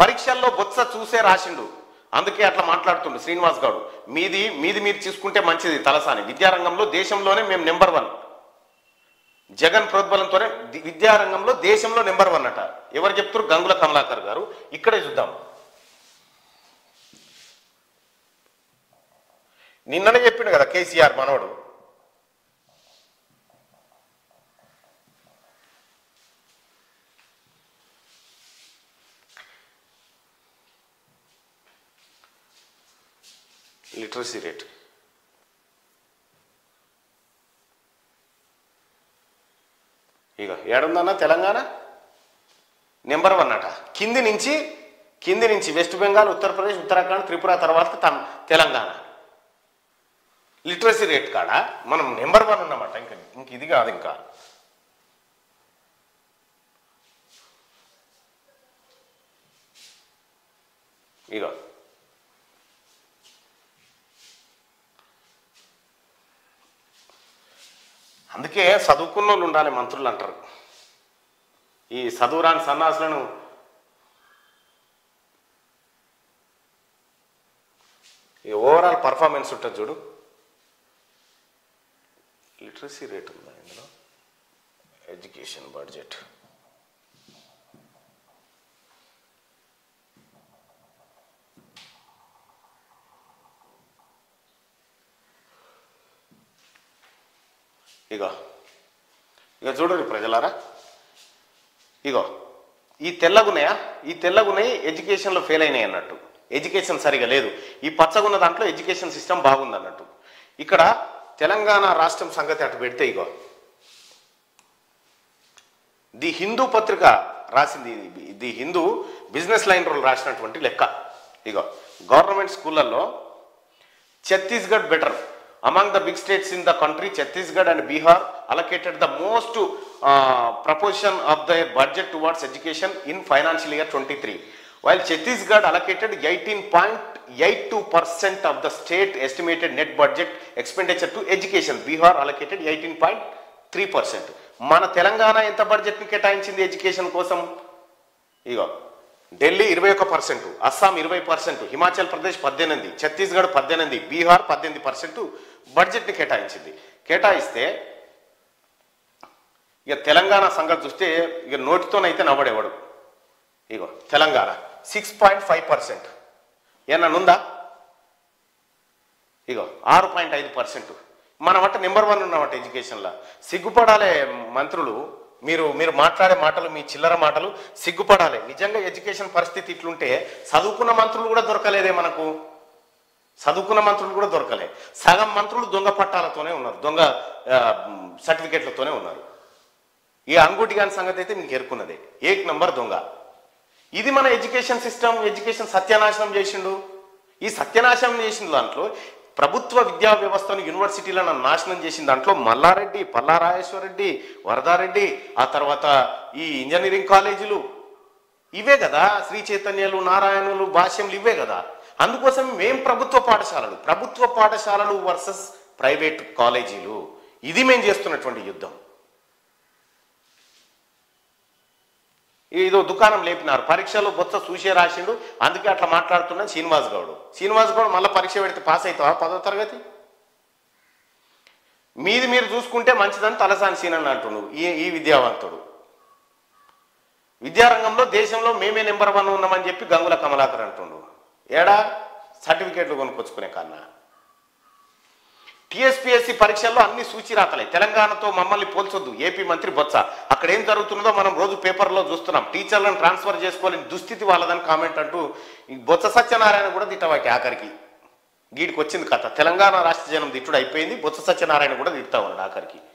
పరీక్షల్లో బొత్స చూసే రాసిండు అందుకే అట్లా మాట్లాడుతుండు శ్రీనివాస్ గౌడ్ మీది మీది మీరు చూసుకుంటే మంచిది తలసాని విద్యారంగంలో దేశంలోనే మేము నెంబర్ వన్ జగన్ ప్రోద్బలంతోనే ది- విద్యారంగంలో దేశంలో నెంబర్ వన్ అట ఎవరు చెప్తారు గంగుల కమలాకర్ గారు ఇక్కడే చూద్దాం నిన్ననే చెప్పిండు కదా కేసీఆర్ మనవడు లిటరసీ రేట్ ఇక ఏడుందన్న తెలంగాణ నెంబర్ వన్ అట కింది నుంచి కింది నుంచి వెస్ట్ బెంగాల్ ఉత్తరప్రదేశ్ ఉత్తరాఖండ్ త్రిపుర తర్వాత తమ్ తెలంగాణ లిటరసీ రేట్ కాడ మనం నెంబర్ వన్ ఉన్నమాట ఇంకా ఇంక ఇది కాదు ఇంకా ఇగో అందుకే చదువుకున్న వాళ్ళు ఉండాలి మంత్రులు అంటారు ఈ చదువురాని సన్నాసులను ఈ ఓవరాల్ పర్ఫార్మెన్స్ ఉంటుంది చూడు లిటరసీ రేట్ ఉందా ఇందులో ఎడ్యుకేషన్ బడ్జెట్ ఇగో ఇక చూడండి ప్రజలారా ఇగో ఈ తెల్లగున్నాయా ఈ తెల్లగున్నాయి ఎడ్యుకేషన్లో ఫెయిల్ అయినాయి అన్నట్టు ఎడ్యుకేషన్ సరిగా లేదు ఈ పచ్చగున్న దాంట్లో ఎడ్యుకేషన్ సిస్టమ్ బాగుంది అన్నట్టు ఇక్కడ తెలంగాణ రాష్ట్రం సంగతి అటు పెడితే ఇగో ది హిందూ పత్రిక రాసింది ఇది. ది హిందూ బిజినెస్ లైన్ రోల్ రాసినటువంటి లెక్క ఇగో గవర్నమెంట్ స్కూళ్ళల్లో Chhattisgarh better among the big states in the country Chhattisgarh and Bihar allocated the most proportion of the budget towards education in financial year twenty three while Chhattisgarh allocated eighteen point eight two percent of the state estimated net budget expenditure to education Bihar allocated eighteen point three percent మన తెలంగాణ ఎంత బడ్జెట్ని కేటాయించింది education కోసం ఇగో ఢిల్లీ ఇరవై ఒక్క percent Assam ఇరవై percent Himachal Pradesh పద్దెనిమిది ఛత్తీస్గఢ్ పద్దెనిమిది బీహార్ పద్దెనిమిది పర్సెంట్ బడ్జెట్ని కేటాయించింది కేటాయిస్తే ఇక తెలంగాణ సంగతి చూస్తే ఇక నోటితోనైతే నవ్వడేవాడు ఇగో Telangana six point five percent ఏమన్నా ఉందా ఇగో ఆరు పాయింట్ ఐదు పర్సెంట్ మనం అంటే నెంబర్ వన్ ఉన్నామట ఎడ్యుకేషన్లో సిగ్గుపడాలే మంత్రులు మీరు మీరు మాట్లాడే మాటలు మీ చిల్లర మాటలు సిగ్గుపడాలి నిజంగా ఎడ్యుకేషన్ పరిస్థితి ఇట్లుంటే చదువుకున్న మంత్రులు కూడా దొరకలేదే మనకు చదువుకున్న మంత్రులు కూడా దొరకలే సగం మంత్రులు దొంగ పట్టాలతోనే ఉన్నారు దొంగ ఆ, సర్టిఫికెట్లతోనే ఉన్నారు ఈ అంగుటి గాని సంగతి అయితే మీకు ఎరుకున్నదే ఏక్ నంబర్ దొంగ ఇది మన ఎడ్యుకేషన్ సిస్టమ్ ఎడ్యుకేషన్ సత్యనాశనం చేసిండు ఈ సత్యనాశనం చేసిన దాంట్లో ప్రభుత్వ విద్యా వ్యవస్థను యూనివర్సిటీలను నాశనం చేసిన దాంట్లో మల్లారెడ్డి పల్లారాజేశ్వరరెడ్డి వరదారెడ్డి ఆ తర్వాత ఈ ఇంజనీరింగ్ కాలేజీలు ఇవే కదా శ్రీ చైతన్యాలు నారాయణులు భాష్యములు ఇవే కదా అందుకోసం మేం ప్రభుత్వ పాఠశాలలు ప్రభుత్వ పాఠశాలలు వర్సెస్ ప్రైవేట్ కాలేజీలు ఇది మేము చేస్తున్నటువంటి యుద్ధం ఏదో దుకాణం లేపినారు పరీక్షలో బొత్స చూసే రాసిండు అందుకే అట్లా మాట్లాడుతున్నా శ్రీనివాస్ గౌడ్ శ్రీనివాస్ గౌడ్ మళ్ళీ పరీక్ష పెడితే పాస్ అవుతావా పదో తరగతి మీది మీరు చూసుకుంటే మంచిదని తలసాని సీనని అంటుండు ఈ ఈ విద్యావంతుడు విద్యారంగంలో దేశంలో మేమే నెంబర్ వన్ ఉన్నామని చెప్పి గంగుల కమలాకర్ అంటుండు ఏడా సర్టిఫికేట్లు కొనుక్కొచ్చుకునే కన్నా టీఎస్పీఎస్సీ పరీక్షల్లో అన్ని సూచిరాతలే తెలంగాణతో మమ్మల్ని పోల్చొద్దు ఏపీ మంత్రి బొత్స అక్కడ ఏం జరుగుతున్నదో మనం రోజు పేపర్లో చూస్తున్నాం టీచర్లను ట్రాన్స్ఫర్ చేసుకోలేని దుస్థితి వాళ్ళదని కామెంట్ అంటూ ఈ బొత్స సత్యనారాయణ కూడా తిట్టవాకి ఆఖరికి గీడికి వచ్చింది కథ తెలంగాణ రాష్ట్ర జనం తిట్టుడు అయిపోయింది బొత్స సత్యనారాయణ కూడా తిడతా ఉన్నాడు ఆఖరికి